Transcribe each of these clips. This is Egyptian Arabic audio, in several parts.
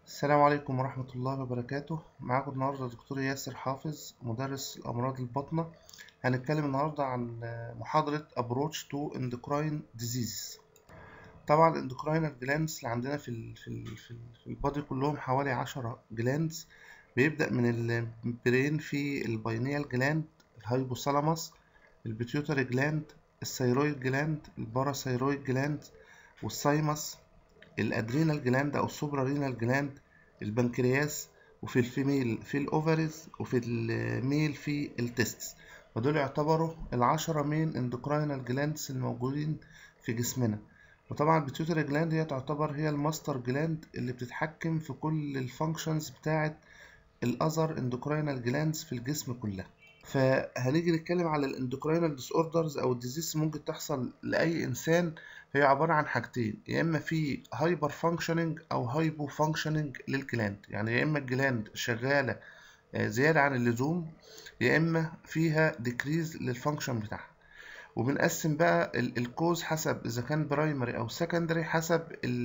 السلام عليكم ورحمة الله وبركاته معاكم النهاردة دكتور ياسر حافظ مدرس الأمراض الباطنة هنتكلم النهاردة عن محاضرة Approach to Endocrine Diseases طبعا الاندوكراين جلاندز اللي عندنا في ال في ال في, ال في البادي كلهم حوالي عشرة جلاندز بيبدأ من البرين في الباينيال جلاند الهايبوثالاموس البيتيوتري جلاند الثيرويد جلاند الباراثيرويد جلاند والسايمس الادرينال جلاند او السوبرارينال جلاند البنكرياس وفي الفيميل في الاوفريز وفي الميل في التستس ودول يعتبروا العشرة مين اندوكراينال جلاندز الموجودين في جسمنا وطبعا البيتيوتري جلاند هي تعتبر هي الماستر جلاند اللي بتتحكم في كل الفانكشنز بتاعه الاذر اندوكراينال جلاندز في الجسم كلها فهنيجي نتكلم على الاندوكراينال ديس اوردرز او الديزيز ممكن تحصل لاي انسان هي عباره عن حاجتين يا اما في هايبر فانكشننج او هايبو فانكشننج للجلاند يعني يا اما الجلاند شغاله زياده عن اللزوم يا اما فيها ديكريز للفانكشن بتاعها وبنقسم بقى الكوز حسب اذا كان برايمري او سكندري حسب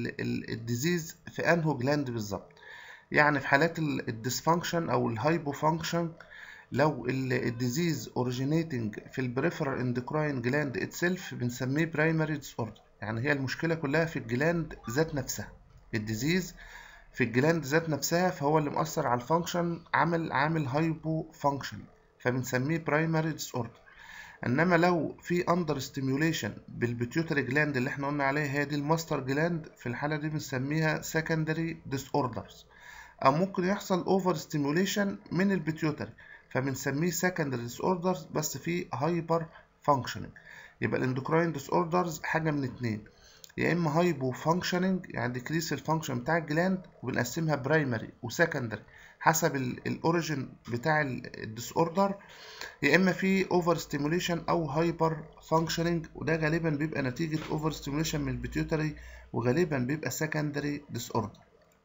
الديزيز في انهو جلاند بالظبط يعني في حالات الديسفانكشن او الهايبو فانكشن لو الديزيز اوريجينيتنج في البريفرال اندوكراين جلاند اتسيلف بنسميه برايمري ديس اوردر يعني هي المشكله كلها في الجلاند ذات نفسها الديزيز في الجلاند ذات نفسها فهو اللي مؤثر على الفانكشن عامل عامل هايبو فانكشن فبنسميه برايمري ديس اوردر انما لو في اندر ستيميوليشن بالبيتيوتري جلاند اللي احنا قلنا عليها هي دي الماستر جلاند في الحاله دي بنسميها سكندري ديس اوردرز او ممكن يحصل اوفر ستيميوليشن من البيتيوتري فبنسميه secondary disorders بس فيه هايبر functioning يبقى الاندوكراين disorders حاجة من اتنين يا اما هايبو functioning يعني ديكريس الفانكشن بتاع الجلاند وبنقسمها برايمري وسكندري حسب الاوريجين بتاع الديس اوردر يا اما في اوفر ستيموليشن او هايبر فانكشننج وده غالبا بيبقى نتيجة اوفر ستيموليشن من البيتيوتري وغالبا بيبقى secondary disorder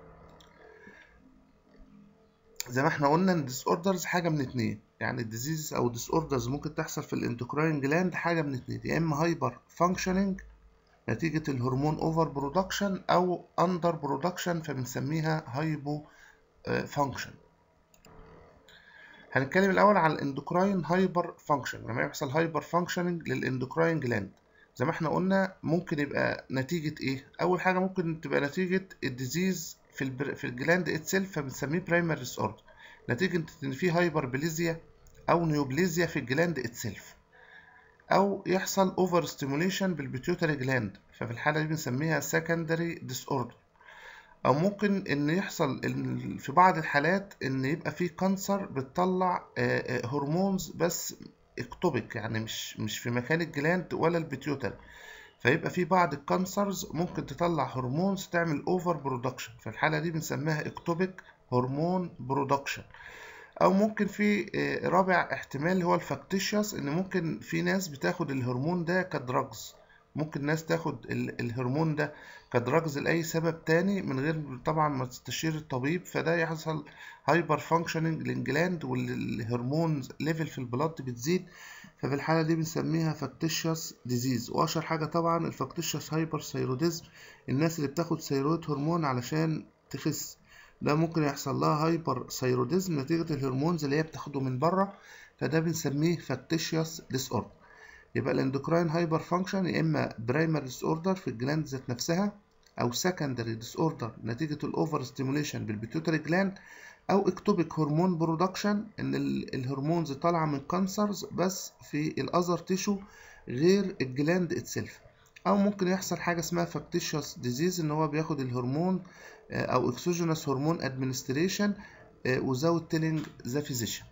زي ما احنا قلنا ان ديس اوردرز حاجه من اتنين يعني الديزيز او ديس اوردرز ممكن تحصل في الاندوكراين جلاند حاجه من اتنين يا اما هايبر فانكشننج نتيجه الهرمون اوفر برودكشن او اندر برودكشن فبنسميها هايبو فانكشن هنتكلم الاول على الاندوكراين هايبر فانكشن لما يحصل هايبر فانكشننج للاندوكراين جلاند زي ما احنا قلنا ممكن يبقى نتيجه ايه اول حاجه ممكن تبقى نتيجه الديزيز في البر... في الجلاند اتسيلف فبنسميه برايمري ديس اوردر نتيجه ان في هايبربليزيا او نيوبليزيا في الجلاند اتسيلف او يحصل اوفر ستيموليشن بالبيتيوتري جلاند ففي الحاله دي بنسميها سكندري ديس اوردر او ممكن ان يحصل إن في بعض الحالات ان يبقى في كانسر بتطلع هرمونز بس اكتوبيك يعني مش مش في مكان الجلاند ولا البيتيوتري فيبقى في بعض الكانسرز ممكن تطلع هرمونز تعمل اوفر برودكشن في الحاله دي بنسميها اكتوبيك هرمون برودكشن او ممكن في رابع احتمال هو الفاكتيشيوس ان ممكن في ناس بتاخد الهرمون ده كدراجز ممكن ناس تاخد الهرمون ده كدراجز لاي سبب تاني من غير طبعا ما تستشير الطبيب فده يحصل هايبر فانكشننج للجلاند والهرمونز ليفل في البلاد بتزيد ففي الحالة دي بنسميها فاكتيشيوس ديزيز وأشهر حاجة طبعا الفاكتيشيوس هايبر ثيروديزم الناس اللي بتاخد ثيرويد هرمون علشان تخس ده ممكن يحصل لها هايبر ثيروديزم نتيجة الهرمونز اللي هي بتاخده من بره فده بنسميه فاكتيشيوس ديس اوردر يبقى الاندوكراين هايبر فانكشن يا اما برايمري ديس اوردر في الجلاند ذات نفسها او سكندري ديس اوردر نتيجة الاوفر ستيموليشن بالبيتيوتري جلاند او اكتوبيك هرمون برودكشن ان الهرمونز طالعه من كانسرز بس في الاذر تيشو غير الجلاند اتسيلف او ممكن يحصل حاجه اسمها فاكتيشيوس ديزيز ان هو بياخد الهرمون او اكسوجينوس هرمون ادمنستريشن وزاوت تيلينج ذا فيزيشن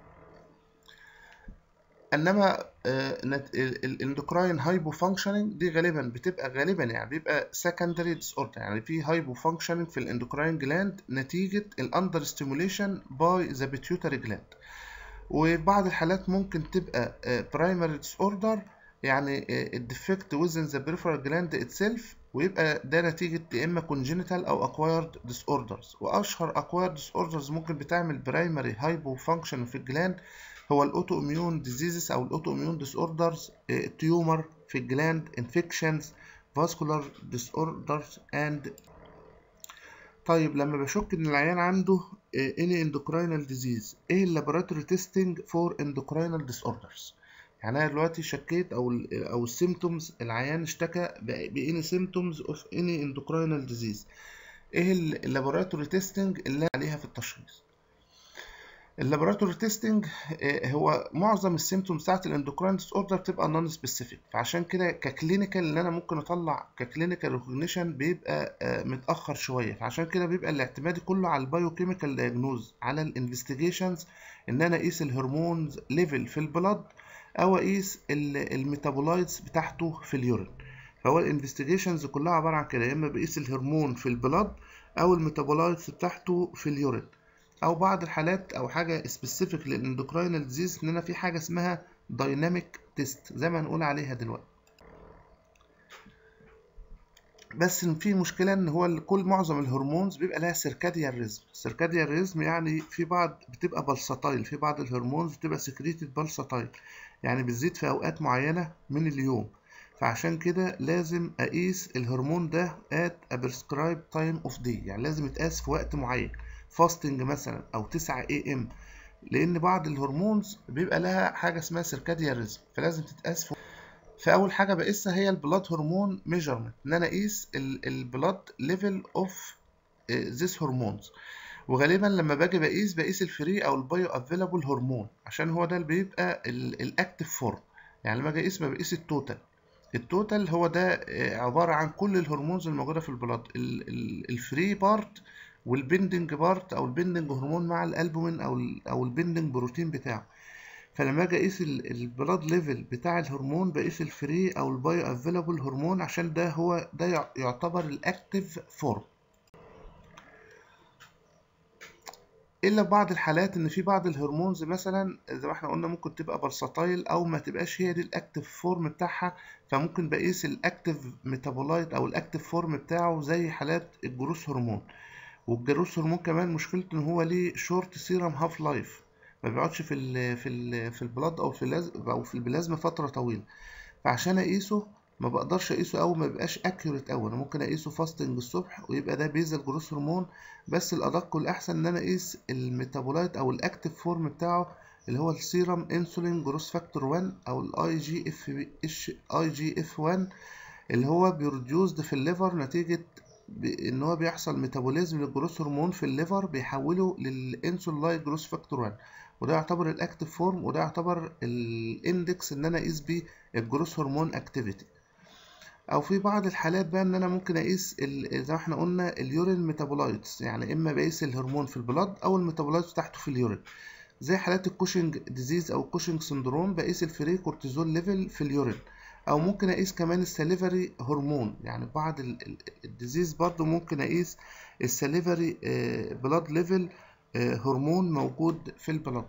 انما الاندوكراين هايبو فانكشننج دي غالبا بتبقى غالبا يعني بيبقى سكندري ديس اوردر يعني في هايبو فانكشننج في الاندوكراين جلاند نتيجه الاندر ستيموليشن باي ذا بيتيوتري جلاند وبعض الحالات ممكن تبقى برايمري ديس اوردر يعني الديفكت ويزن ذا بريفرال جلاند اتسيلف ويبقى ده نتيجة يا إما congenital أو acquired disorders وأشهر acquired disorders ممكن بتعمل برايمري هايبو فانكشن في الجلاند هو الاوتو اميون ديزيزز او الاوتو اميون ديس اوردرز تيومر في الجلاند انفكشنز فاسكولار ديس اوردرز اند طيب لما بشك ان العيان عنده any endocrine disease ايه اللابوراتوري تيستنج فور endocrine disorders يعني انا دلوقتي شكيت او ال او السيمتومز العيان اشتكى باني سيمتومز اوف اني اندوكراينال ديزيز ايه اللابوراتوري تيستنج اللي عليها في التشخيص اللابوراتوري تيستنج هو معظم السيمتومز بتاعت الاندوكراين ديس اوردر بتبقى نون سبيسيفيك فعشان كده ككلينيكال اللي انا ممكن اطلع ككلينيكال ريكوجنيشن بيبقى متاخر شويه فعشان كده بيبقى الاعتمادي كله على البايوكيميكال دايجنوز على الانفستيجيشنز ان انا اقيس الهرمونز ليفل في البلد او اقيس الميتابولايتس بتاعته في اليورين فهو الانفستيجيشنز كلها عباره عن كده يا اما بقيس الهرمون في البلد او الميتابولايتس بتاعته في اليورين او بعض الحالات او حاجه سبيسيفيك للاندوكراينال ديزيز ان انا في حاجه اسمها دايناميك تيست زي ما هنقول عليها دلوقتي بس في مشكلة ان هو كل معظم الهرمونز بيبقى لها سيركاديان ريزم سيركاديان ريزم يعني في بعض بتبقى بلساتايل في بعض الهرمونز بتبقى سكريتد بلساتايل يعني بتزيد في اوقات معينة من اليوم فعشان كده لازم اقيس الهرمون ده at a prescribed time of day يعني لازم يتقاس في وقت معين فاستنج مثلا او 9 اي ام لان بعض الهرمونز بيبقى لها حاجه اسمها سيركاديان ريزم فلازم تتقاس في فاول حاجه بقيسها هي البلاد هرمون ميجرمنت ان انا اقيس البلاد ليفل اوف ذيس هرمونز وغالبا لما باجي بقيس بقيس الفري او البايو افيلابل هرمون عشان هو ده اللي بيبقى الاكتف فورم يعني لما اجي اقيس ما بقيس التوتال التوتال هو ده عباره عن كل الهرمونز الموجوده في البلاد الفري بارت والبندنج بارت او البندنج هرمون مع الالبومين او ال او البندنج بروتين بتاعه فلما اجي اقيس البلاد ليفل بتاع الهرمون بقيس الفري او البايو افيلابل هرمون عشان ده هو ده يعتبر الاكتف فورم الا بعض الحالات ان في بعض الهرمونز مثلا زي ما احنا قلنا ممكن تبقى برساتايل او ما تبقاش هي دي الاكتف فورم بتاعها فممكن بقيس الاكتف ميتابولايت او الاكتف فورم بتاعه زي حالات الجروس هرمون والجروس هرمون كمان مشكلته ان هو ليه شورت سيرم هاف لايف ما بيقعدش في ال في ال في البلاد او في اللازم او في البلازما فتره طويله فعشان اقيسه ما بقدرش اقيسه قوي ما بيبقاش اكيوريت قوي انا ممكن اقيسه فاستنج الصبح ويبقى ده بيزل جروس هرمون بس الادق والاحسن ان انا اقيس الميتابولايت او الاكتف فورم بتاعه اللي هو السيرم انسولين جروس فاكتور 1 او الاي جي اف اي جي اف 1 اللي هو بيروديوسد في الليفر نتيجه ان هو بيحصل ميتابوليزم للجروس هرمون في الليفر بيحوله للانسول لايك جروس فاكتور 1 وده يعتبر الاكتف فورم وده يعتبر الاندكس ان انا اقيس بيه الجروس هرمون اكتيفيتي او في بعض الحالات بقى ان انا ممكن اقيس زي ما احنا قلنا اليورين ميتابولايتس يعني اما بقيس الهرمون في البلاد او الميتابولايتس بتاعته في اليورين زي حالات الكوشنج ديزيز او الكوشنج سندروم بقيس الفري كورتيزول ليفل في اليورين او ممكن اقيس كمان السليفري هرمون يعني بعض الديزيز برضو ممكن اقيس السليفري بلاد ليفل هرمون موجود في البلاد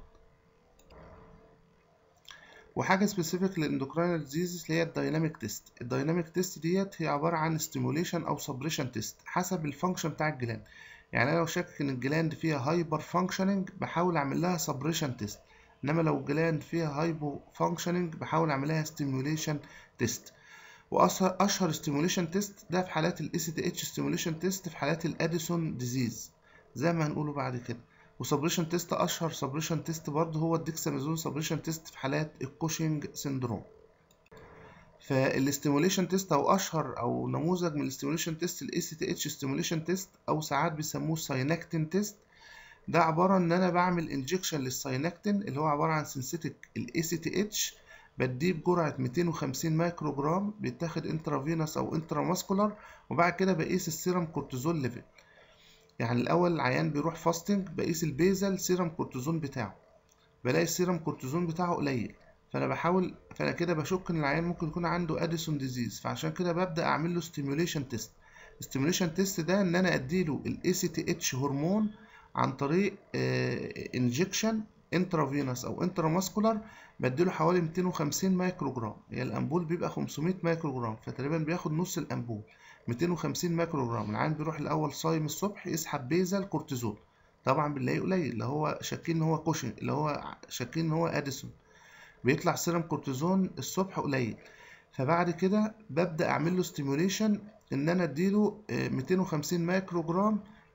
وحاجه سبيسيفيك للاندوكراينال ديزيز اللي هي الدايناميك تيست الدايناميك تيست ديت هي عباره عن ستيموليشن او سبريشن تيست حسب الفانكشن بتاع الجلاند يعني انا لو شاكك ان الجلاند فيها هايبر فانكشننج بحاول اعمل لها سبريشن تيست انما لو الجلاند فيها هايبو فانكشننج بحاول اعمل لها ستيموليشن تيست واشهر اشهر ستيموليشن تيست ده في حالات الاي سي تي اتش ستيموليشن تيست في حالات الاديسون ديزيز زي ما هنقوله بعد كده وسبريشن تيست اشهر سبريشن تيست برضه هو الديكساميزون سبريشن تيست في حالات الكوشنج سيندروم فالاستيموليشن تيست او اشهر او نموذج من الاستيموليشن تيست الاي سي تي اتش ستيموليشن تيست او ساعات بيسموه ساينكتين تيست ده عباره ان انا بعمل انجكشن للساينكتين اللي هو عباره عن سينثيتيك الاي سي تي اتش بديه بجرعه 250 مايكرو جرام بيتاخد انترافينوس او انتراماسكولار وبعد كده بقيس السيرم كورتيزول ليفل يعني الاول العيان بيروح فاستنج بقيس البيزل سيرم كورتيزون بتاعه بلاقي السيرم كورتيزون بتاعه قليل فانا بحاول فانا كده بشك ان العيان ممكن يكون عنده اديسون ديزيز فعشان كده ببدا اعمل له ستيميوليشن تيست الستيميوليشن تيست ده ان انا اديله الاي سي تي اتش هرمون عن طريق انجكشن انترافينوس او انتراماسكولار بديله حوالي 250 مايكرو جرام هي الامبول بيبقى 500 مايكرو جرام فتقريبا بياخد نص الامبول 250 مايكرو جرام العيان بيروح الاول صايم الصبح يسحب بيزل كورتيزول طبعا بنلاقيه قليل اللي هو شاكين ان هو كوشن اللي هو شاكين ان هو اديسون بيطلع سيرم كورتيزون الصبح قليل فبعد كده ببدا اعمل له ستيموليشن ان انا اديله 250 مايكرو جرام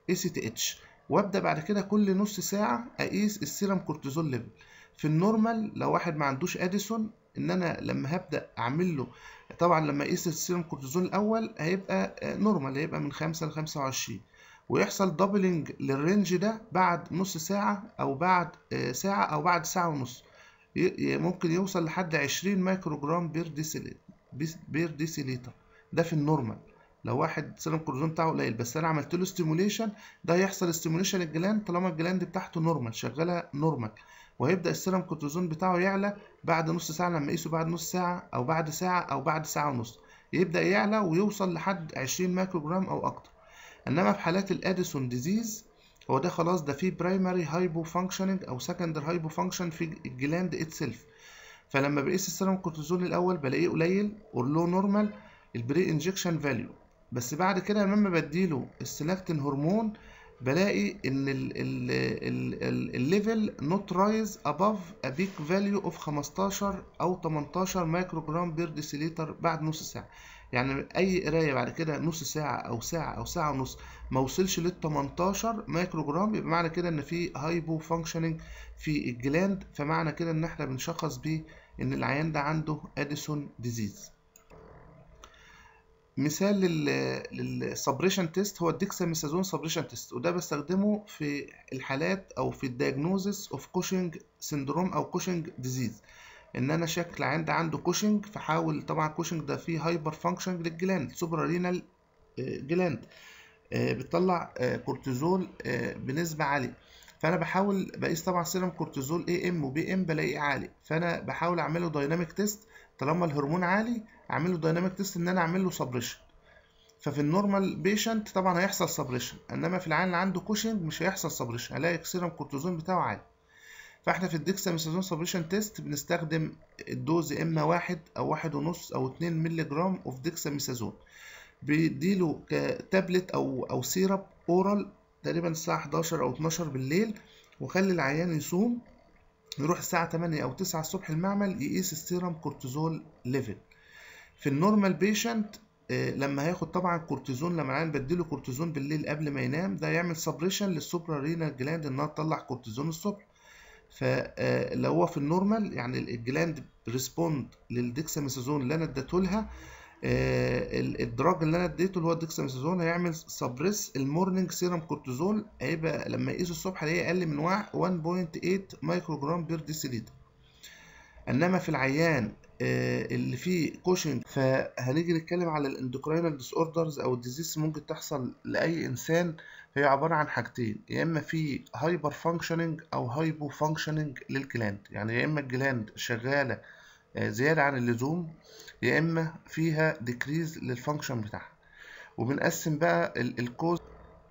اي سي تي اتش وابدا بعد كده كل نص ساعه اقيس السيرم كورتيزول ليفل في النورمال لو واحد ما عندوش اديسون ان انا لما هبدا اعمل له طبعا لما اقيس السيرم كورتيزول الاول هيبقى نورمال هيبقى من 5 ل 25 ويحصل دبلنج للرينج ده بعد نص ساعه او بعد ساعه او بعد ساعه ونص ممكن يوصل لحد 20 مايكرو جرام بير ديسيليتر بير ديسيليتر ده في النورمال لو واحد سيرم كورتيزون بتاعه قليل بس انا عملت له ستيموليشن ده هيحصل ستيموليشن الجلاند طالما الجلاند بتاعته نورمال شغاله نورمال وهيبدا السيرم كورتيزون بتاعه يعلى بعد نص ساعه لما اقيسه بعد نص ساعه او بعد ساعه او بعد ساعه ونص يبدا يعلى ويوصل لحد 20 مايكرو جرام او اكتر انما في حالات الاديسون ديزيز هو ده خلاص ده فيه برايمري هايبو فانكشننج او سكندري هايبو فانكشن في الجلاند اتسيلف فلما بقيس السيرم كورتيزون الاول بلاقيه قليل اور لو نورمال البري انجكشن فاليو بس بعد كده لما بديله السلاكتين هرمون بلاقي ان الليفل نوت رايز اباف ا بيك فاليو اوف 15 او 18 مايكرو جرام بير ديسيليتر بعد نص ساعه يعني اي قرايه بعد كده نص ساعه او ساعه او ساعه ونص ما وصلش لل 18 مايكرو جرام يبقى معنى كده ان في هايبو فانكشننج في الجلاند فمعنى كده ان احنا بنشخص بيه ان العيان ده عنده اديسون ديزيز مثال للسبريشن تيست هو الديكساميثازون سبريشن تيست وده بستخدمه في الحالات او في الدياجنوزس اوف كوشنج سندروم او كوشنج ديزيز ان انا شكل عند عنده كوشنج فحاول طبعا كوشنج ده فيه هايبر فانكشن للجلاند سوبرا رينال جلاند بتطلع كورتيزول بنسبه عاليه فانا بحاول بقيس طبعا سيرم كورتيزول اي ام وبي ام بلاقيه عالي فانا بحاول اعمله دايناميك تيست طالما الهرمون عالي اعمل له دايناميك تيست ان انا اعمل له سبريشن ففي النورمال بيشنت طبعا هيحصل سبريشن انما في العيان اللي عنده كوشنج مش هيحصل سبريشن هلاقي السيرم كورتيزون بتاعه عالي فاحنا في الديكساميثازون سبريشن تيست بنستخدم الدوز اما واحد او واحد ونص او اتنين مللي جرام اوف ديكساميثازون بيديله كتابلت او او سيرب اورال تقريبا الساعه 11 او 12 بالليل وخلي العيان يصوم يروح الساعة 8 أو 9 الصبح المعمل يقيس السيرم كورتيزول ليفل في النورمال بيشنت لما هياخد طبعا كورتيزون لما العيان بديله كورتيزون بالليل قبل ما ينام ده يعمل سبريشن للسوبرا رينال جلاند انها تطلع كورتيزون الصبح فلو هو في النورمال يعني الجلاند ريسبوند للديكساميثازون اللي انا اديته لها الدراج اللي انا اديته اللي هو الديكساميثازون هيعمل سبريس المورنينج سيرم كورتيزول هيبقى لما يقيسه الصبح هلاقيه اقل من 1.8 مايكرو جرام بير ديسيليتر انما في العيان اللي فيه كوشنج فهنيجي نتكلم على الاندوكراينال ديس اوردرز او الديزيز ممكن تحصل لاي انسان هي عباره عن حاجتين يا اما في هايبر فانكشننج او هايبو فانكشننج للجلاند يعني يا اما الجلاند شغاله زياده عن اللزوم يا اما فيها ديكريز للفانكشن بتاعها وبنقسم بقى الكوز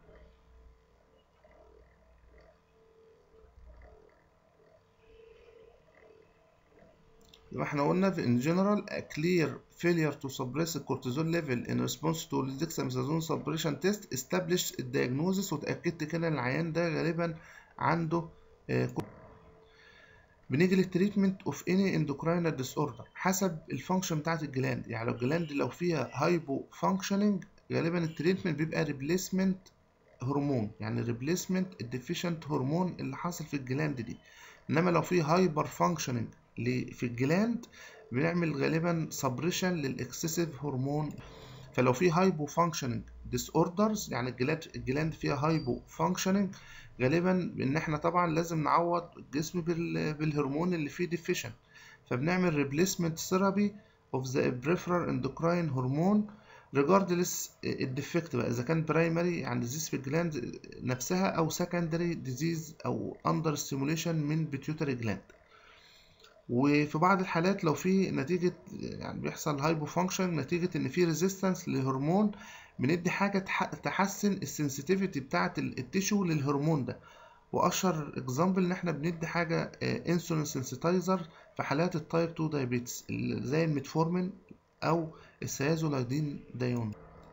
يبقى احنا قلنا في in general a clear failure to suppress the cortisol level in response to the dexamethasone suppression test established the diagnosis وتأكدت كده ان العيان ده غالبا عنده آه بنيجي للتريتمنت اوف اني اندوكراينال ديس اوردر حسب الفانكشن بتاعت الجلاند يعني لو الجلاند لو فيها هايبو فانكشننج غالبا التريتمنت بيبقى ريبليسمنت هرمون يعني ريبليسمنت الديفيشنت هرمون اللي حاصل في الجلاند دي انما لو في هايبر فانكشننج في الجلاند بنعمل غالبا سبريشن للاكسسيف هرمون فلو في هايبو فانكشننج ديس اوردرز يعني الجلاند الجلاند فيها هايبو فانكشننج غالبا ان احنا طبعا لازم نعوض الجسم بالهرمون اللي فيه ديفيشن فبنعمل ريبليسمنت ثيرابي اوف ذا بريفرال اندوكراين هرمون ريجاردلس الديفكت بقى اذا كان برايمري يعني ديزيز في الجلاند نفسها او سكندري ديزيز او اندر ستيموليشن من بيتيوتري جلاند وفي بعض الحالات لو في نتيجة يعني بيحصل هايبو فانكشن نتيجة ان في ريزيستنس لهرمون بندي حاجة تحسن السنسيتيفيتي بتاعة التيشو للهرمون ده واشهر اكزامبل ان احنا بندي حاجة انسولين سنسيتايزر في حالات التايب 2 دايابيتس زي الميتفورمين او السيازولايدين دايون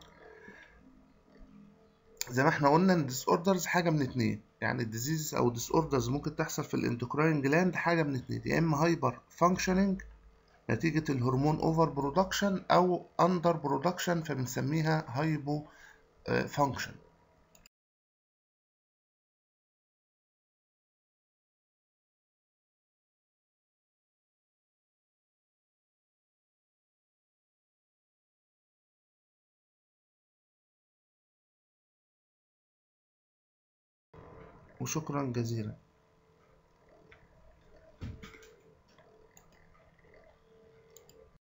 زي ما احنا قلنا ان ديس اوردرز حاجة من اتنين يعني الديزيز او ديس اوردرز ممكن تحصل في الاندوكراين جلاند حاجه من اتنين يا اما هايبر فانكشننج نتيجه الهرمون اوفر برودكشن او اندر برودكشن فبنسميها هايبو فانكشن وشكرا جزيلا